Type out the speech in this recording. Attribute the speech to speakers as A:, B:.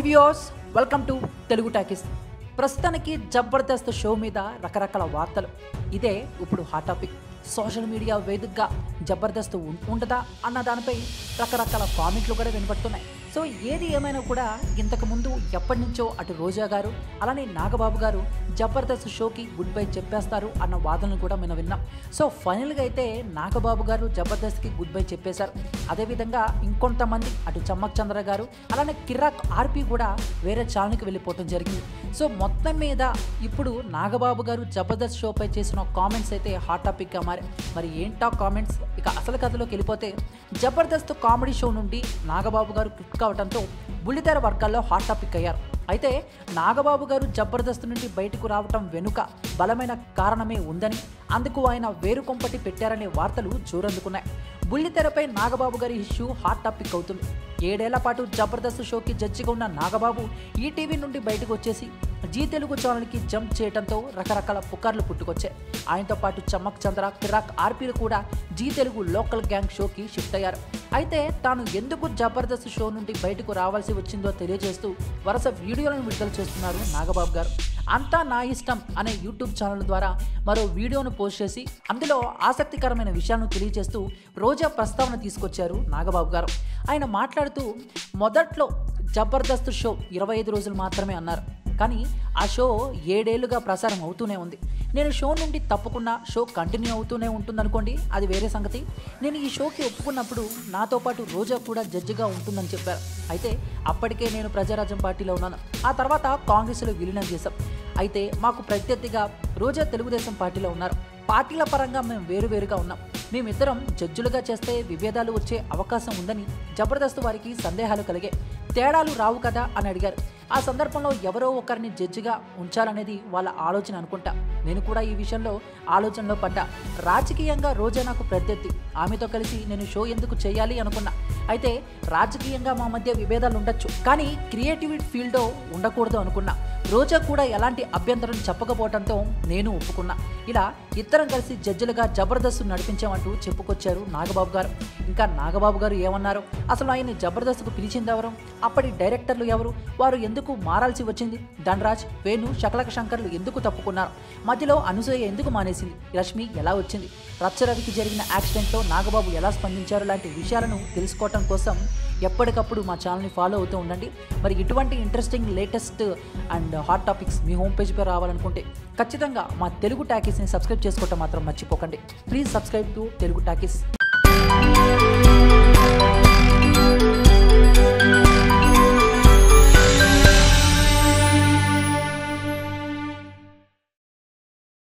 A: viewers welcome to Telugu Talkies ప్రస్తుతానికి Jabardasth show మీద రకరకాల వార్తలు ఇదే ఇప్పుడు హాట్ టాపిక్ సోషల్ మీడియా వేదికగా జబర్దస్త్ ఉం- ఉంటుందా అన్న దానిపై రకరకాల కామెంట్లు కూడా వినపడుతున్నాయి సో ఏది ఏమైనా కూడా ఇంతకు ముందు ఎప్పటి నుంచో అటు రోజా గారు అలానే నాగబాబు గారు జబర్దస్త్ షోకి గుడ్ బై చెప్పేస్తారు అన్న వాదనలు కూడా మనం విన్నాం సో ఫైనల్గా అయితే నాగబాబు గారు జబర్దస్త్కి గుడ్ బై చెప్పేశారు అదేవిధంగా ఇంకొంతమంది అటు చమ్మక్ చంద్ర గారు అలానే కిరాక్ ఆర్పి కూడా వేరే ఛానల్కి వెళ్ళిపోవడం జరిగింది సో మొత్తం మీద ఇప్పుడు నాగబాబు గారు జబర్దస్త్ షోపై చేసిన కామెంట్స్ అయితే హాట్ టాపిక్గా మారి మరి ఏంటా కామెంట్స్ ఇక అసలు కథలోకి వెళ్ళిపోతే జబర్దస్త్ కామెడీ షో నుండి నాగబాబు గారు క్లిక్ కావడంతో బుల్లితెర వర్గాల్లో హాట్ టాపిక్ అయ్యారు అయితే నాగబాబు గారు జబర్దస్త్ నుండి బయటకు రావటం వెనుక బలమైన కారణమే ఉందని అందుకు ఆయన వేరుకొంపటి పెట్టారనే వార్తలు జోరందుకున్నాయి బుల్లితెరపై నాగబాబు గారి ఇష్యూ హాట్ టాపిక్ అవుతుంది ఏడేళ్ల పాటు జబర్దస్త్ షోకి జడ్జిగా ఉన్న నాగబాబు ఈటీవీ నుండి బయటకు వచ్చేసి జీ తెలుగు ఛానల్కి జంప్ చేయడంతో రకరకాల పుకార్లు పుట్టుకొచ్చాయి ఆయనతో పాటు చమ్మక్ చంద్ర కిరాక్ ఆర్పీలు కూడా జీ తెలుగు లోకల్ గ్యాంగ్ షోకి షిఫ్ట్ అయ్యారు అయితే తాను ఎందుకు జబర్దస్త్ షో నుండి బయటకు రావాల్సి వచ్చిందో తెలియజేస్తూ వరుస వీడియోలను విడుదల చేస్తున్నారు నాగబాబు గారు అంతా నా ఇష్టం అనే యూట్యూబ్ ఛానల్ ద్వారా మరో వీడియోను పోస్ట్ చేసి అందులో ఆసక్తికరమైన విషయాలను తెలియజేస్తూ రోజా ప్రస్తావన తీసుకొచ్చారు నాగబాబు గారు ఆయన మాట్లాడుతూ మొదట్లో జబర్దస్త్ షో ఇరవై ఐదు రోజులు మాత్రమే అన్నారు కానీ ఆ షో ఏడేళ్లుగా ప్రసారం అవుతూనే ఉంది నేను షో నుండి తప్పకుండా షో కంటిన్యూ అవుతూనే ఉంటుందనుకోండి అది వేరే సంగతి నేను ఈ షోకి ఒప్పుకున్నప్పుడు నాతో పాటు రోజా కూడా జడ్జిగా ఉంటుందని చెప్పారు అయితే అప్పటికే నేను ప్రజారాజ్యం పార్టీలో ఉన్నాను ఆ తర్వాత కాంగ్రెస్లో విలీనం చేశాం అయితే మాకు ప్రత్యర్థిగా రోజా తెలుగుదేశం పార్టీలో ఉన్నారు పార్టీల పరంగా మేము వేరువేరుగా ఉన్నాం మేమిద్దరం జడ్జులుగా చేస్తే విభేదాలు వచ్చే అవకాశం ఉందని జబర్దస్త్ వారికి సందేహాలు కలిగాయి తేడాలు రావు కదా అని అడిగారు ఆ సందర్భంలో ఎవరో ఒకరిని జడ్జిగా ఉంచాలనేది వాళ్ళ ఆలోచన అనుకుంటా నేను కూడా ఈ విషయంలో ఆలోచనలో పడ్డా రాజకీయంగా రోజా నాకు ప్రత్యర్థి ఆమెతో కలిసి నేను షో ఎందుకు చేయాలి అనుకున్నా అయితే రాజకీయంగా మా మధ్య విభేదాలు ఉండొచ్చు కానీ క్రియేటివిటీ ఫీల్డ్లో ఉండకూడదు అనుకున్నా రోజా కూడా ఎలాంటి అభ్యంతరం చెప్పకపోవడంతో నేను ఒప్పుకున్నా ఇలా ఇద్దరం కలిసి జడ్జిలుగా జబర్దస్త్ నడిపించామంటూ చెప్పుకొచ్చారు నాగబాబు గారు ఇంకా నాగబాబు గారు ఏమన్నారు అసలు ఆయన జబర్దస్త్కు పిలిచింది ఎవరు అప్పటి డైరెక్టర్లు ఎవరు వారు ఎందుకు మారాల్సి వచ్చింది ధనరాజ్ వేణు శకలక శంకర్లు ఎందుకు తప్పుకున్నారు మధ్యలో అనసూయ ఎందుకు మానేసింది రష్మి ఎలా వచ్చింది రచ్చరవికి జరిగిన యాక్సిడెంట్లో నాగబాబు ఎలా స్పందించారు లాంటి విషయాలను తెలుసుకోవటం కోసం ఎప్పటికప్పుడు మా ఛానల్ని ఫాలో అవుతూ ఉండండి మరి ఇటువంటి interesting latest and hot topics మీ హోమ్ పేజ్పై రావాలనుకుంటే ఖచ్చితంగా మా తెలుగు టాకీస్ని సబ్స్క్రైబ్ చేసుకోవటం మాత్రం మర్చిపోకండి please subscribe to Telugu talkies